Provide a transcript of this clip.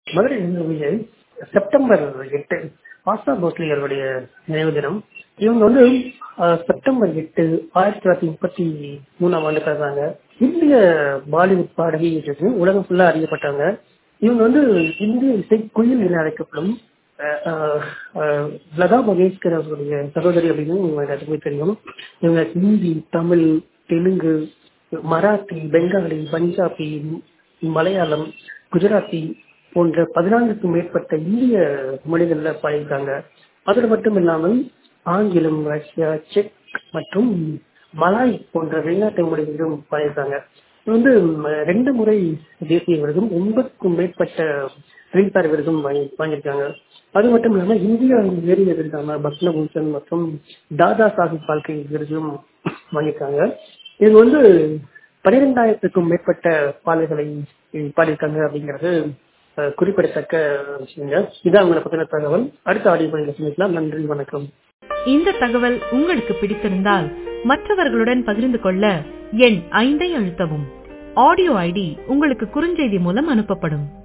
மதுரை இந்திய செப்டம்பர் எட்டு ஆஷா போஸ்லே அவருடைய நினைவு தினம் இவங்க வந்து அஹ், செப்டம்பர் எட்டு ஆயிரத்தி தொள்ளாயிரத்தி முப்பத்தி மூணாம் ஆண்டு பிறந்தாங்க இந்திய பாலிவுட் பாடகி என்று உலகம் ஃபுல்லா அறியப்பட்டாங்க இவங்க வந்து இந்திய இசை குயில் என அழைக்கப்படும் அஹ், அஹ், அஹ், லதா மங்கேஷ்கர் அவர்களுடைய சகோதரி அப்படின்னு உங்க எல்லாத்துக்குமே தெரியும் இவங்க ஹிந்தி தமிழ் தெலுங்கு மராத்தி பெங்காலி பஞ்சாபி மலையாளம் குஜராத்தி போன்ற பதினான்குக்கும் மேற்பட்ட இந்திய மொழிகள்ல பாடியிருக்காங்க அதோடு மட்டும் இல்லாமல் ஆங்கிலம் ரஷ்யா செக் மற்றும் மலாய் போன்ற வெளிநாட்டு மொழிகளிலும் பாடியிருக்காங்க இது வந்து ம், ரெண்டு முறை தேசிய விருதும் ஒன்பதுக்கும் மேற்பட்ட ஃபிலிம்ஃபேர் விருதும் வாங்கி வாங்கியிருக்காங்க அது மட்டும் இல்லாமல் இந்தியா ஏறிய விருதான பத்மபூஷன் மற்றும் தாதா சாஹிப் பால்கே விருதும் வாங்கியிருக்காங்க இது வந்து பனிரெண்டாயிரத்துக்கும் மேற்பட்ட பாடல்களை பாடியிருக்காங்க அப்படிங்கிறது அஹ், குறிப்பிடத்தக்க விஷயங்க இது அவங்களை பத்தின தகவல் அடுத்த ஆடியோ பதிவில் சந்திக்கலாம் நன்றி வணக்கம் இந்த தகவல் உங்களுக்கு பிடித்திருந்தால் மற்றவர்களுடன் பகிர்ந்து கொள்ள எண் ஐந்தை அழுத்தவும் ஆடியோ ஐடி உங்களுக்கு குறுஞ்செய்தி மூலம் அனுப்பப்படும்